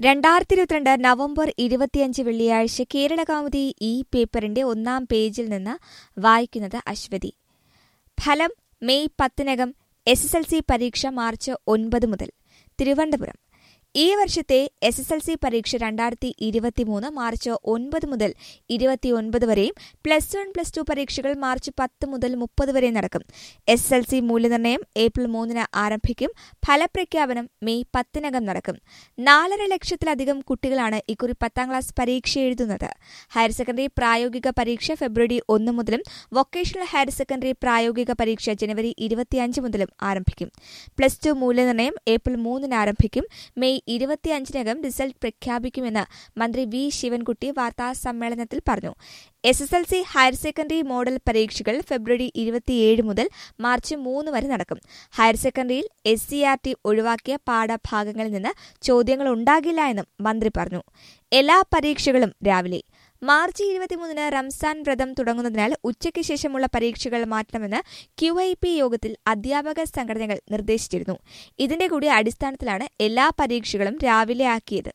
രണ്ടായിരത്തി ഇരുപത്തിരണ്ട് നവംബർ ഇരുപത്തിയഞ്ച് വെള്ളിയാഴ്ച കേരള കൗമുദി ഈ പേപ്പറിന്റെ ഒന്നാം പേജിൽ നിന്ന് വായിക്കുന്നത് അശ്വതി ഫലം മെയ് പത്തിനകം എസ് എസ് എൽ സി പരീക്ഷ മാർച്ച് ഒൻപത് മുതൽ തിരുവനന്തപുരം ഈ വർഷത്തെ എസ് എസ് എൽ സി പരീക്ഷ രണ്ടായിരത്തി ഇരുപത്തിമൂന്ന് മാർച്ച് ഒൻപത് മുതൽ ഇരുപത്തിയൊൻപത് വരെയും പ്ലസ് വൺ പ്ലസ് ടു പരീക്ഷകൾ മാർച്ച് പത്ത് മുതൽ മുപ്പത് വരെ നടക്കും എസ് എൽ സി മൂല്യനിർണ്ണയം ഏപ്രിൽ മൂന്നിന് ആരംഭിക്കും ഫലപ്രഖ്യാപനം മെയ് പത്തിനകം നടക്കും നാലര ലക്ഷത്തിലധികം കുട്ടികളാണ് ഇക്കുറി പത്താം ക്ലാസ് പരീക്ഷ എഴുതുന്നത് ഹയർ സെക്കൻഡറി പ്രായോഗിക പരീക്ഷ ഫെബ്രുവരി ഒന്ന് മുതലും വൊക്കേഷണൽ ഹയർ സെക്കൻഡറി പ്രായോഗിക പരീക്ഷ ജനുവരി ഇരുപത്തിയഞ്ച് മുതലും ആരംഭിക്കും പ്ലസ് ടു മൂല്യനിർണ്ണയം ഏപ്രിൽ മൂന്നിന് ആരംഭിക്കും മെയ് ഇരുപത്തിയഞ്ചിനകം റിസൾട്ട് പ്രഖ്യാപിക്കുമെന്ന് മന്ത്രി വി ശിവൻകുട്ടി വാർത്താ സമ്മേളനത്തിൽ പറഞ്ഞു S S L C higher secondary model പരീക്ഷകൾ ഫെബ്രുവരി ഇരുപത്തിയേഴ് മുതൽ മാർച്ച് മൂന്ന് വരെ നടക്കും ഹയർ സെക്കൻഡറിയിൽ എസ് സി ആർ ടി ഒഴിവാക്കിയ പാഠഭാഗങ്ങളിൽ നിന്ന് ചോദ്യങ്ങൾ ഉണ്ടാകില്ല എന്നും മന്ത്രി പറഞ്ഞു എല്ലാ പരീക്ഷകളും രാവിലെ മാർച്ച് ഇരുപത്തിമൂന്നിന് റംസാൻ വ്രതം തുടങ്ങുന്നതിനാൽ ഉച്ചയ്ക്ക് ശേഷമുള്ള പരീക്ഷകൾ മാറ്റണമെന്ന് ക്യു ഐ പി യോഗത്തിൽ അധ്യാപക സംഘടനകൾ നിർദ്ദേശിച്ചിരുന്നു ഇതിന്റെ കൂടി അടിസ്ഥാനത്തിലാണ് എല്ലാ പരീക്ഷകളും രാവിലെ ആക്കിയത്